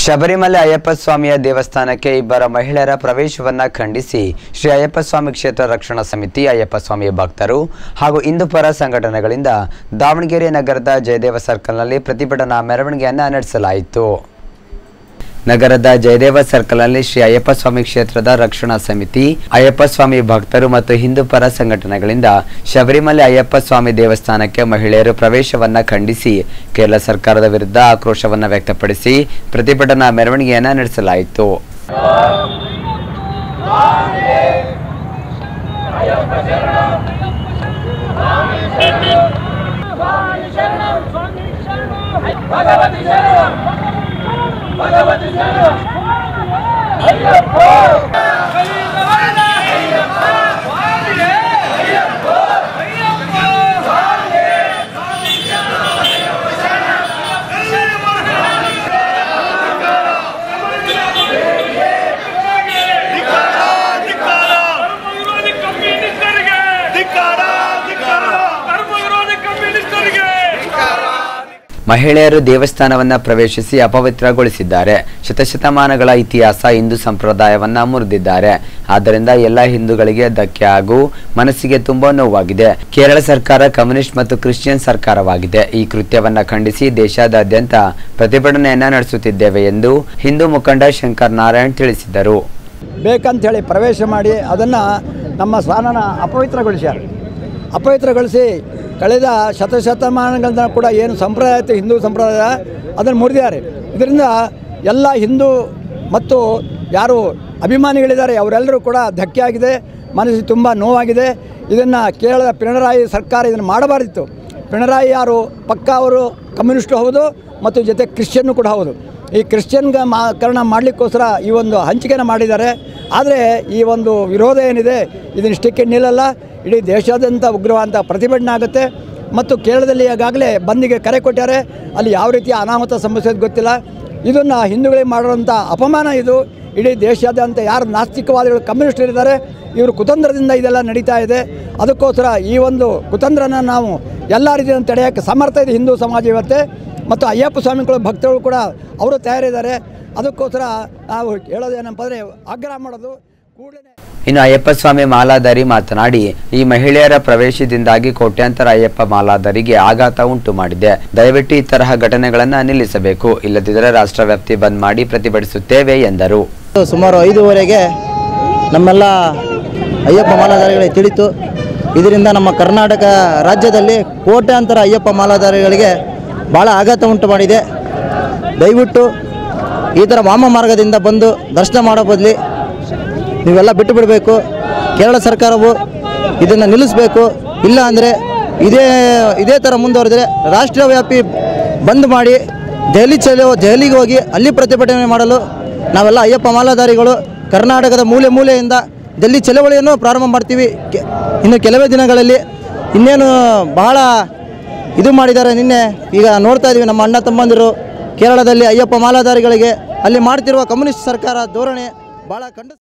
ಶಬರಿಮಲೆ ಅಯ್ಯಪ್ಪ ಸ್ವಾಮಿಯ ದೇವಸ್ಥಾನಕ್ಕೆ ಇಬ್ಬರ ಮಹಿಳೆಯರ ಪ್ರವೇಶವನ್ನ ಖಂಡಿಸಿ ಶ್ರೀ ಅಯ್ಯಪ್ಪ ಸ್ವಾಮಿ ಕ್ಷೇತ್ರ ರಕ್ಷಣಾ ಸಮಿತಿ ಅಯ್ಯಪ್ಪ ಸ್ವಾಮಿ ಭಕ್ತರು ಹಾಗೂ ಹಿಂದೂಪರ ಸಂಘಟನೆಗಳಿಂದ ದಾವಣಗೆರೆ ನಗರದ ಜಯದೇವ ಸರ್ಕಲ್ನಲ್ಲಿ ಪ್ರತಿಭಟನಾ ಮೆರವಣಿಗೆಯನ್ನು ನಡೆಸಲಾಯಿತು ನಗರದ ಜಯದೇವ ಸರ್ಕಲ್ನಲ್ಲಿ ಶ್ರೀ ಅಯ್ಯಪ್ಪ ಸ್ವಾಮಿ ಕ್ಷೇತ್ರದ ರಕ್ಷಣಾ ಸಮಿತಿ ಅಯ್ಯಪ್ಪ ಸ್ವಾಮಿ ಭಕ್ತರು ಮತ್ತು ಹಿಂದೂ ಪರ ಸಂಘಟನೆಗಳಿಂದ ಶಬರಿಮಲೆ ಅಯ್ಯಪ್ಪ ಸ್ವಾಮಿ ದೇವಸ್ಥಾನಕ್ಕೆ ಮಹಿಳೆಯರು ಪ್ರವೇಶವನ್ನ ಖಂಡಿಸಿ ಕೇರಳ ಸರ್ಕಾರದ ವಿರುದ್ಧ ಆಕ್ರೋಶವನ್ನ ವ್ಯಕ್ತಪಡಿಸಿ ಪ್ರತಿಭಟನಾ ಮೆರವಣಿಗೆಯನ್ನ ನಡೆಸಲಾಯಿತು ಭಗವತಿ ಶರಣ ಭಗವತಿ ಶರಣ ಅಯ್ಯಪ್ಪ ಧರ್ಮವಿರೋಧಿ ಕಮ್ಯುನಿಸ್ಟರಿಗೆ ಧರ್ಮವಿರೋಧಿ ಕಮ್ಯುನಿಸ್ಟರಿಗೆ ಮಹಿಳೆಯರು ದೇವಸ್ಥಾನವನ್ನ ಪ್ರವೇಶಿಸಿ ಅಪವಿತ್ರಗೊಳಿಸಿದ್ದಾರೆ ಶತಶತಮಾನಗಳ ಇತಿಹಾಸ ಹಿಂದೂ ಸಂಪ್ರದಾಯವನ್ನ ಮುರಿದಿದ್ದಾರೆ ಆದ್ದರಿಂದ ಎಲ್ಲ ಹಿಂದೂಗಳಿಗೆ ಧಕ್ಕೆ ಹಾಗೂ ಮನಸ್ಸಿಗೆ ತುಂಬಾ ನೋವಾಗಿದೆ ಕೇರಳ ಸರ್ಕಾರ ಕಮ್ಯುನಿಸ್ಟ್ ಮತ್ತು ಕ್ರಿಶ್ಚಿಯನ್ ಸರ್ಕಾರವಾಗಿದೆ ಈ ಕೃತ್ಯವನ್ನ ಖಂಡಿಸಿ ದೇಶಾದ್ಯಂತ ಪ್ರತಿಭಟನೆಯನ್ನ ನಡೆಸುತ್ತಿದ್ದೇವೆ ಎಂದು ಹಿಂದೂ ಮುಖಂಡ ಶಂಕರ್ ನಾರಾಯಣ್ ತಿಳಿಸಿದರು ಬೇಕಂಥೇಳಿ ಪ್ರವೇಶ ಮಾಡಿ ಅದನ್ನು ನಮ್ಮ ಸ್ಥಾನನ ಅಪವಿತ್ರಗೊಳಿಸ್ಯಾರ ಅಪವಿತ್ರಗೊಳಿಸಿ ಕಳೆದ ಶತಶತಮಾನಗಳಿಂದ ಕೂಡ ಏನು ಸಂಪ್ರದಾಯ ಇತ್ತು ಹಿಂದೂ ಸಂಪ್ರದಾಯ ಅದನ್ನು ಮುರಿದಿದ್ದಾರೆ ಇದರಿಂದ ಎಲ್ಲ ಹಿಂದೂ ಮತ್ತು ಯಾರು ಅಭಿಮಾನಿಗಳಿದ್ದಾರೆ ಅವರೆಲ್ಲರೂ ಕೂಡ ಧಕ್ಕೆ ಆಗಿದೆ ಮನಸ್ಸಿಗೆ ತುಂಬ ನೋವಾಗಿದೆ ಇದನ್ನು ಕೇರಳದ ಪಿಣರಾಯಿ ಸರ್ಕಾರ ಇದನ್ನು ಮಾಡಬಾರ್ದಿತ್ತು ಪಿಣರಾಯಿ ಯಾರು ಪಕ್ಕ ಅವರು ಕಮ್ಯುನಿಸ್ಟು ಹೌದು ಮತ್ತು ಜೊತೆ ಕ್ರಿಶ್ಚಿಯನ್ನು ಕೂಡ ಹೌದು ಈ ಕ್ರಿಶ್ಚಿಯನ್ಗೆ ಮಾ ಕರಣ ಮಾಡಲಿಕ್ಕೋಸ್ಕರ ಈ ಒಂದು ಹಂಚಿಕೆನ ಮಾಡಿದ್ದಾರೆ ಆದರೆ ಈ ಒಂದು ವಿರೋಧ ಏನಿದೆ ಇದನ್ನಿಷ್ಟಕ್ಕೆ ನಿಲ್ಲಲ್ಲ ಇಡೀ ದೇಶಾದ್ಯಂತ ಉಗ್ರವಾದಂಥ ಪ್ರತಿಭಟನೆ ಆಗುತ್ತೆ ಮತ್ತು ಕೇರಳದಲ್ಲಿ ಈಗಾಗಲೇ ಬಂದಿಗೆ ಕರೆ ಕೊಟ್ಟಾರೆ ಅಲ್ಲಿ ಯಾವ ರೀತಿಯ ಅನಾಹುತ ಸಂಭವಿಸೋದು ಗೊತ್ತಿಲ್ಲ ಇದನ್ನು ಹಿಂದೂಗಳಿಗೆ ಮಾಡಿರುವಂಥ ಅಪಮಾನ ಇದು ಇಡೀ ದೇಶಾದ್ಯಂತ ಯಾರು ನಾಸ್ತಿಕವಾದಿಗಳು ಕಮ್ಯುನಿಸ್ಟ್ ಇದ್ದಾರೆ ಇವರು ಕುತಂತ್ರದಿಂದ ಇದೆಲ್ಲ ನಡೀತಾ ಇದೆ ಅದಕ್ಕೋಸ್ಕರ ಈ ಒಂದು ಕುತಂತ್ರನ ನಾವು ಎಲ್ಲ ರೀತಿಯಿಂದ ತಡೆಯೋಕ್ಕೆ ಸಮರ್ಥ ಇದೆ ಹಿಂದೂ ಸಮಾಜ ಇವತ್ತೇ ಮತ್ತು ಅಯ್ಯಪ್ಪ ಸ್ವಾಮಿಗಳು ಭಕ್ತರು ಕೂಡ ಅವರು ತಯಾರಿದ್ದಾರೆ ಅದಕ್ಕೋಸ್ಕರ ನಾವು ಹೇಳೋದೇನಪ್ಪ ಅಂದರೆ ಆಗ್ರಹ ಮಾಡೋದು ಕೂಡಲೇ ಇನ್ನು ಅಯ್ಯಪ್ಪ ಸ್ವಾಮಿ ಮಾಲಾಧಾರಿ ಮಾತನಾಡಿ ಈ ಮಹಿಳೆಯರ ಪ್ರವೇಶದಿಂದಾಗಿ ಕೋಟ್ಯಾಂತರ ಅಯ್ಯಪ್ಪ ಮಾಲಾಧಾರಿಗೆ ಆಘಾತ ಉಂಟು ಮಾಡಿದೆ ದಯವಿಟ್ಟು ಈ ತರಹ ಘಟನೆಗಳನ್ನು ನಿಲ್ಲಿಸಬೇಕು ಇಲ್ಲದಿದ್ದರೆ ರಾಷ್ಟ್ರವ್ಯಾಪ್ತಿ ಬಂದ್ ಮಾಡಿ ಪ್ರತಿಭಟಿಸುತ್ತೇವೆ ಎಂದರು ಸುಮಾರು ಐದೂವರೆಗೆ ನಮ್ಮೆಲ್ಲ ಅಯ್ಯಪ್ಪ ಮಾಲಾಧಾರಿಗಳಿಗೆ ತಿಳಿತು ಇದರಿಂದ ನಮ್ಮ ಕರ್ನಾಟಕ ರಾಜ್ಯದಲ್ಲಿ ಕೋಟ್ಯಾಂತರ ಅಯ್ಯಪ್ಪ ಮಾಲಾಧಾರಿಗಳಿಗೆ ಭಾಳ ಆಘಾತ ಉಂಟು ಮಾಡಿದೆ ದಯವಿಟ್ಟು ಈ ಥರ ವಾಮ ಮಾರ್ಗದಿಂದ ಬಂದು ದರ್ಶನ ಮಾಡೋ ಬದಲಿ ನೀವೆಲ್ಲ ಬಿಟ್ಟು ಬಿಡಬೇಕು ಕೇರಳ ಸರ್ಕಾರವು ಇದನ್ನು ನಿಲ್ಲಿಸಬೇಕು ಇಲ್ಲ ಅಂದರೆ ಇದೇ ಇದೇ ಥರ ಮುಂದುವರೆದರೆ ರಾಷ್ಟ್ರವ್ಯಾಪಿ ಬಂದ್ ಮಾಡಿ ದೆಹಲಿ ಚಲೋ ದೆಹಲಿಗೆ ಹೋಗಿ ಅಲ್ಲಿ ಪ್ರತಿಭಟನೆ ಮಾಡಲು ನಾವೆಲ್ಲ ಅಯ್ಯಪ್ಪ ಮಾಲಾಧಾರಿಗಳು ಕರ್ನಾಟಕದ ಮೂಲೆ ಮೂಲೆಯಿಂದ ಡೆಲ್ಲಿ ಚಳವಳಿಯನ್ನು ಪ್ರಾರಂಭ ಮಾಡ್ತೀವಿ ಕೆ- ಇನ್ನು ಕೆಲವೇ ದಿನಗಳಲ್ಲಿ ಇನ್ನೇನು ಬಹಳ ಇದು ಮಾಡಿದ್ದಾರೆ ನಿನ್ನೆ ಈಗ ನೋಡ್ತಾ ಇದ್ದೀವಿ ನಮ್ಮ ಅಣ್ಣ ತಮ್ಮಂದಿರು ಕೇರಳದಲ್ಲಿ ಅಯ್ಯಪ್ಪ ಮಾಲಾಧಾರಿಗಳಿಗೆ ಅಲ್ಲಿ ಮಾಡ್ತಿರುವ ಕಮ್ಯುನಿಸ್ಟ್ ಸರ್ಕಾರ ಧೋರಣೆ ಭಾಳ ಖಂಡ